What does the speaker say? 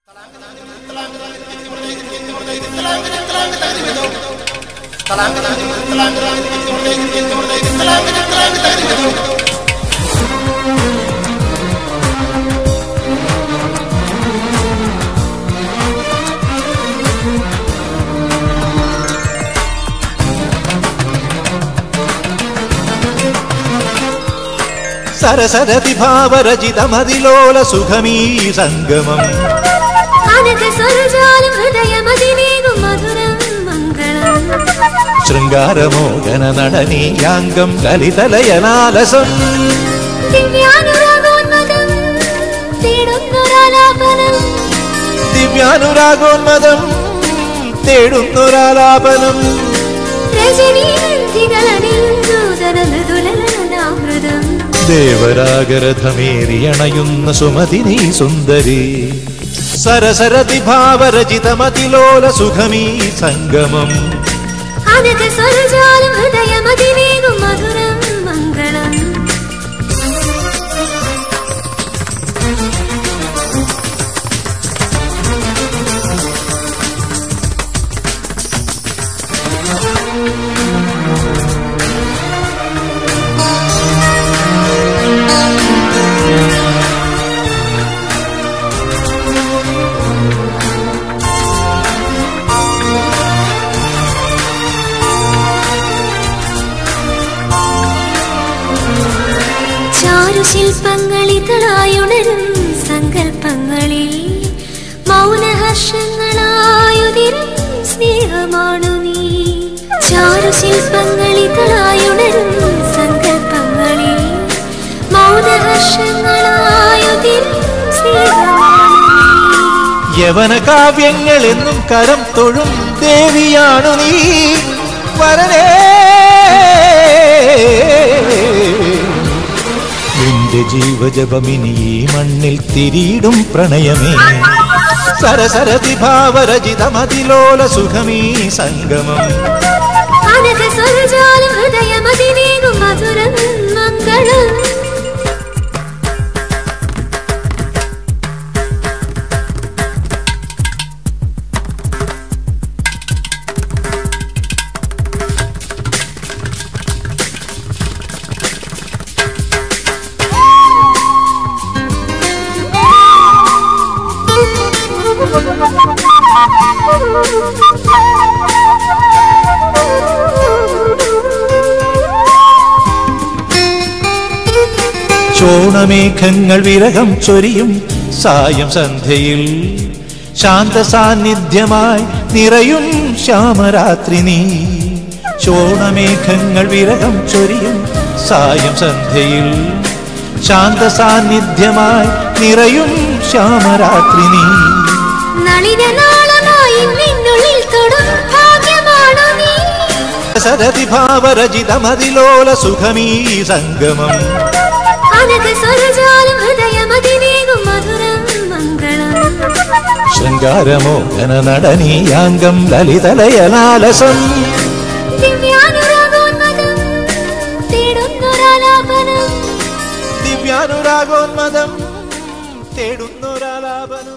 സരസരതി ഭാവരചിതമതിലോല സുഖമീ സംഗമം അനഘ സ്വരജാലം ഹൃദയമതിനേകും മധുരം മംഗളം ശൃംഗാരമോഹന നടനീയാംഗം ലളിതലയനാലസം ദിവ്യാനുരാഗോന്മദം തേടുന്നൊരാലാപനം ദിവ്യാനുരാഗോന്മദം തേടുന്നൊരാലാപനം രജനീഗന്ധികളണിൽ നൂതന മൃദുലനാമൃതം ദേവരാഗരഥമേറിയണയുന്ന സുമതിനീ സുന്ദരി സരസരതി ഭാവരചിതമതിലോല സുഖമീ സംഗമം അനഘ സ്വരജാലം ഹൃദയമതിനേകും മധുരം മംഗളം ചാരുശില്പങ്ങളിതളായുണരും സങ്കല്പങ്ങളിൽ മൗനഹർഷങ്ങളായുതിരും സ്നേഹമാണു നീ ചാരുശില്പങ്ങളിതളായുണരും സങ്കല്പങ്ങളിൽ മൗനഹർഷങ്ങളായുതിരും സ്നേഹമാണു നീ യവന കാവ്യങ്ങൾ എന്നും കരം തൊഴും ദേവിയാണു നീ വരനേ നിന്റെ ജീവജപമിനി ഈ മണ്ണിൽ തിരിയിടും പ്രണയമേ സരസരതി ഭാവരചിതമതിലോല സുഖമീ സംഗമം അനഘ സ്വരജാലം ഹൃദയമതിനേകും മധുരം മംഗളം ചോണമേഘങ്ങൾ വിരഹം ചൊരിയും സായം സന്ധ്യയിൽ ശാന്ത സാന്നിധ്യമായി നിറയും ശ്യാമരാത്രി നീ ചോണമേഘങ്ങൾ വിരഹം ചൊരിയും സായം സന്ധ്യയിൽ ശാന്ത സാന്നിധ്യമായി നിറയും ശ്യാമരാത്രി നീ നളിനനാളമായി നിന്നുള്ളിൽ തൊടും ഭാഗ്യമാണു നീ സരതി ഭാവരചിതമതിലോല സുഖമീ സംഗമം അനഘ സ്വരജാലം ഹൃദയമതിനേകും മധുരം മംഗളം ശൃംഗാരമോഹന നടനീയാംഗം ലളിതലയലാലസം ദിവ്യാനുരാഗോന്മദം തേടുന്നൊരാലാപനം ദിവ്യാനുരാഗോന്മദം തേടുന്നൊരാലാപനം